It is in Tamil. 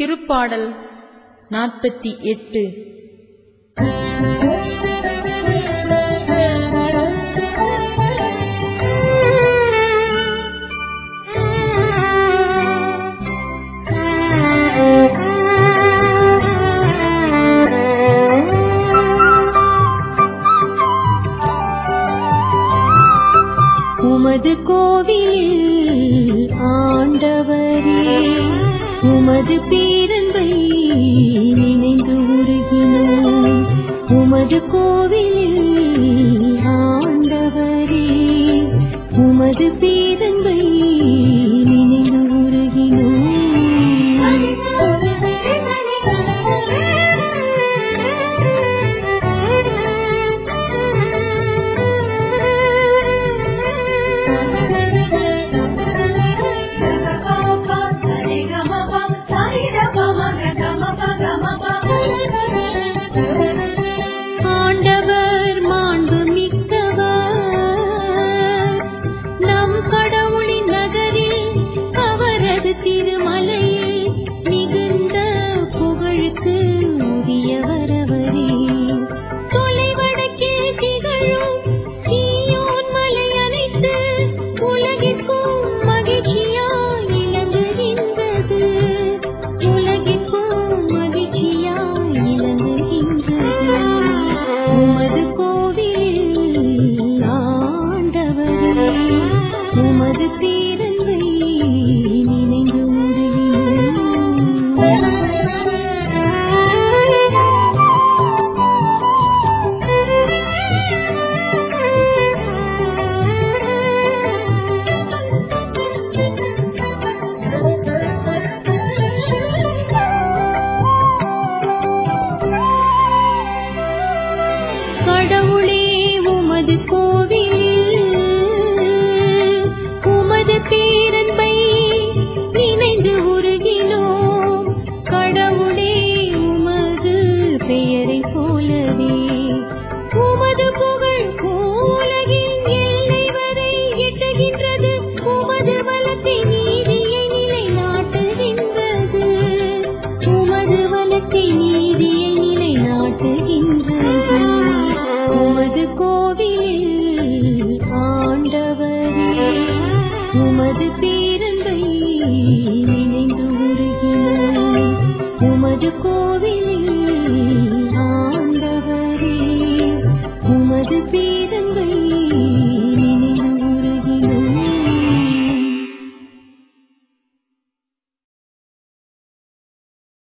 திருப்பாடல் நாற்பத்தி எட்டு உமது கோவிலில் ஆண்டவரே உமது பேரன்பை நினைந்து உருகினோம் உமது கோவிலில் ஆண்டவரே உமது பேரன்பை நினைந்து ஆண்டவர் மாண்பு மிக்கவர் நம் கடவுளின் நகரில் அவரது திருமலையில் மிகுந்த புகழுக்கு உரியவரவரே தொலைவடக்கில் திகழும் சீயோன் மலை அனைத்து உலகிற்கும் மகிழ்ச்சியாய் இலங்குகின்றது உலகிற்கும் மகிழ்ச்சியாய் இலங்குகின்றது உமது கோவில் ஆண்டவரே உமது பேரன்பை நினைந்து கடவுளே உமது கோவில் உமது பேரன்பை நினைந்து உருகினோம் கடவுளே உமது பெயரை போலவே உமது புகழ் உலகின் எல்லை வரை எட்டுகின்றது உமது வளத்தை நீதியை நிலைநாட்டுகின்றது உமது வளத்தை நீதியை நிலைநாட்டுகின்றது உமது கோவிலில் ஆண்டவரே உமது பேரன்பை நினைந்து உருகினோம் உமது கோவிலில்